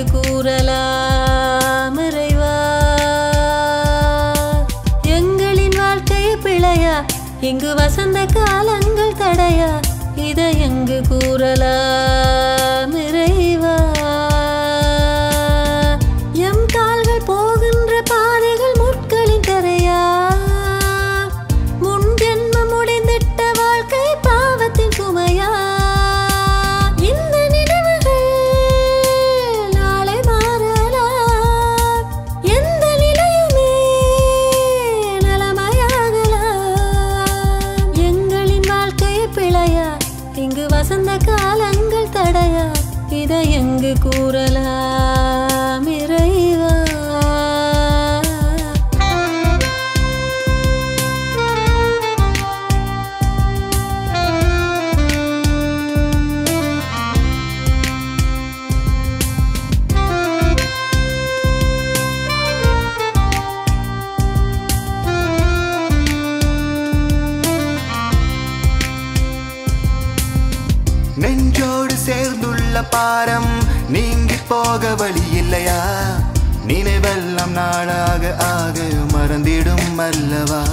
எங்கு கூறலாம் இறைவா எங்களின் வாழ்க்கை பிழையா இங்கு வசந்த காலங்கள் தடையா இதை எங்கு கூறலாம் இறைவா எம் கால்கள் போகின்ற பாதைகள் முட்களின் கரையா முன் ஜென்மம் முடிந்திட்ட வாழ்க்கை பாவத்தின் சுமையா இந்த நினைவுகள் நாளை மாறலாம் எந்த நிலையுமே நலமாயாகலாம் எங்களின் வாழ்க்கை பிழையா இங்கு வசந்த காலங்கள் தடையா இதை எங்கு கூறலாம் இறைவா நெஞ்சோடு சேர்ந்துள்ள பாரம் நீங்கி போக வழி இல்லையா நினைவெல்லாம் நாளாக ஆக மறந்திடும் அல்லவா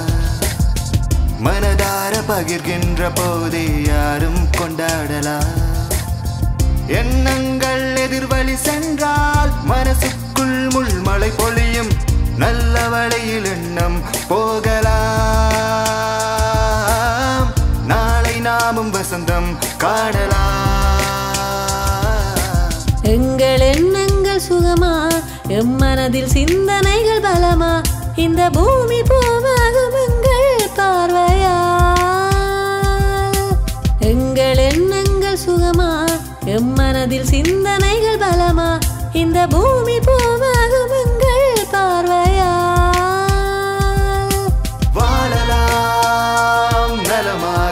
மனதார பகிர்கின்ற போதே யாரும் கொண்டாடலாம் எண்ணங்கள் எதிர்வழி சென்றால் மனசுக்குள் முள்மலை பொழியும் நல்ல வழியில் எண்ணம் போகலாம் நாளை நாமும் வசந்தம் காணலாம் எங்கள் எண்ணங்கள் சுகமா எம் மனதில் சிந்தனைகள் பலமா இந்த பூமி பூமாகும் எங்கள் பார்வையா எங்கள் எண்ணங்கள் சுகமா எம் மனதில் சிந்தனைகள் பலமா இந்த பூமி பூமாகும் எங்கள் பார்வையா வாழலாம் நலமாக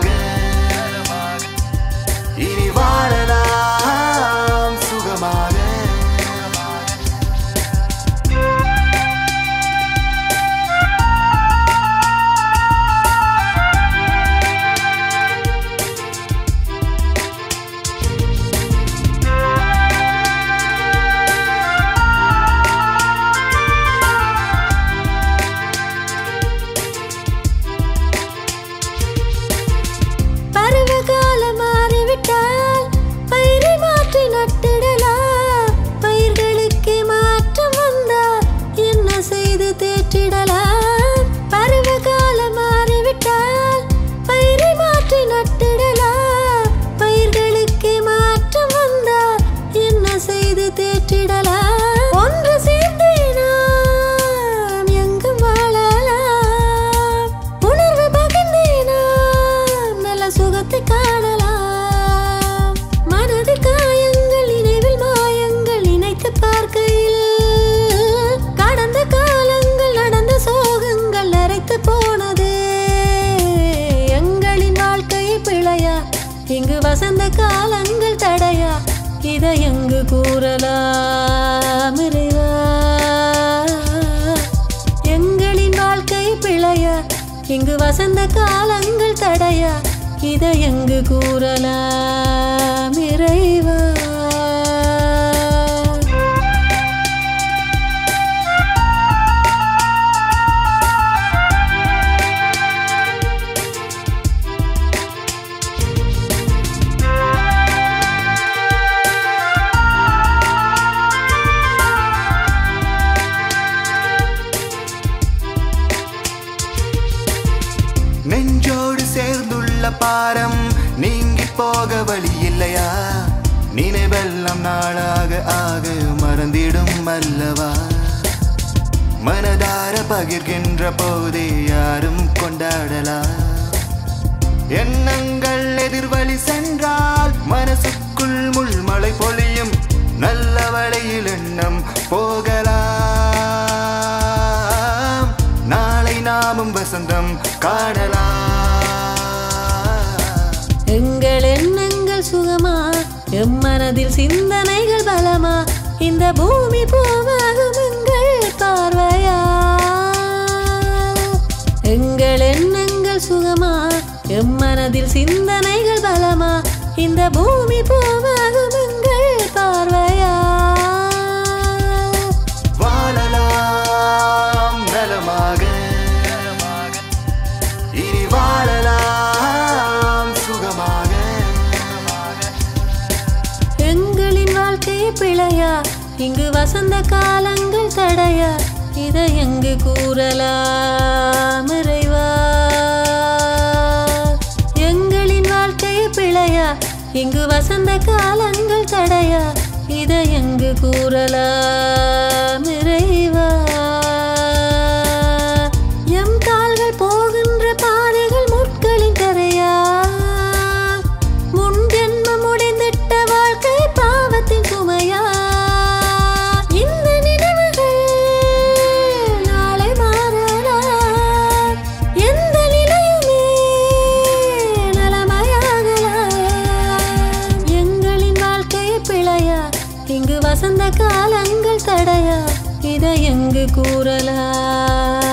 இனி வாழலாம் சுகமாக பருவகாலம் மாறிவிட்டால் பயிரை மாற்றி நட்டிடலாம் பயிர்களுக்கு மாற்றம் வந்தால் என்ன செய்து தேற்றிடலாம் பருவகாலம் மாறிவிட்டால் பயிரை மாற்றி நட்டிடலாம் பயிர்களுக்கு மாற்றம் வந்தால் என்ன செய்து தேற்றிடலாம் ஒன்று சேர்ந்தே நாம் எங்கும் வாழலாம் உணர்வு பகிர்ந்தே நாம் நல்ல சுகத்தை காணலாம் மனதில் காயங்கள் நினைவில் மாயங்கள் நினைத்து பார்க்கையில் கடந்த காலங்கள் நடந்த சோகங்கள் அரைத்து போனது எங்களின் வாழ்க்கை பிழையா இங்கு வசந்த காலங்கள் தடையா இதை எங்கு கூறலாம் இறைவா எங்களின் வாழ்க்கை பிழையா இங்கு வசந்த காலங்கள் தடையா இதை எங்கு கூறலாம் இறைவா நெஞ்சோடு சேர்ந்துள்ள பாரம் நீங்கி போக வழி இல்லையா நினைவெல்லாம் நாளாக ஆக மறந்திடும் அல்லவா மனதார பகிர்கின்ற போதே யாரும் கொண்டாடலாம் எண்ணங்கள் எதிர்வழி சென்றால் மனசுக்குள் முள்மலை பொழியும் நல்ல வழியில் எண்ணம் போகலாம் நாளை நாமும் வசந்தம் காணலாம் எங்கள் எண்ணங்கள் சுகமா எம் மனதில் சிந்தனைகள் பலமா இந்த பூமி பூமாகும் எங்கள் பார்வையா எங்கள் எண்ணங்கள் சுகமா எம் மனதில் சிந்தனைகள் பலமா இந்த பூமி பூமாகும் எங்கள் பார்வையா பிழையா இங்கு வசந்த காலங்கள் தடையா இதை எங்கு கூறலாம் இறைவா எங்களின் வாழ்க்கை பிழையா இங்கு வசந்த காலங்கள் தடையா இதை எங்கு கூறலாம் இறைவா எம் கால்கள் போகின்ற பாதைகள் முட்களின் கரையா முன் ஜென்மம் உடைந்திட்ட வாழ்க்கை பாவத்தின் சுமையா இந்த நினைவுகள் நாளை மாறலாம் எந்த நிலையுமே நலமாயாகலாம் எங்களின் வாழ்க்கை பிழையா இங்கு வசந்த காலங்கள் தடையா இதை எங்கு கூறலாம்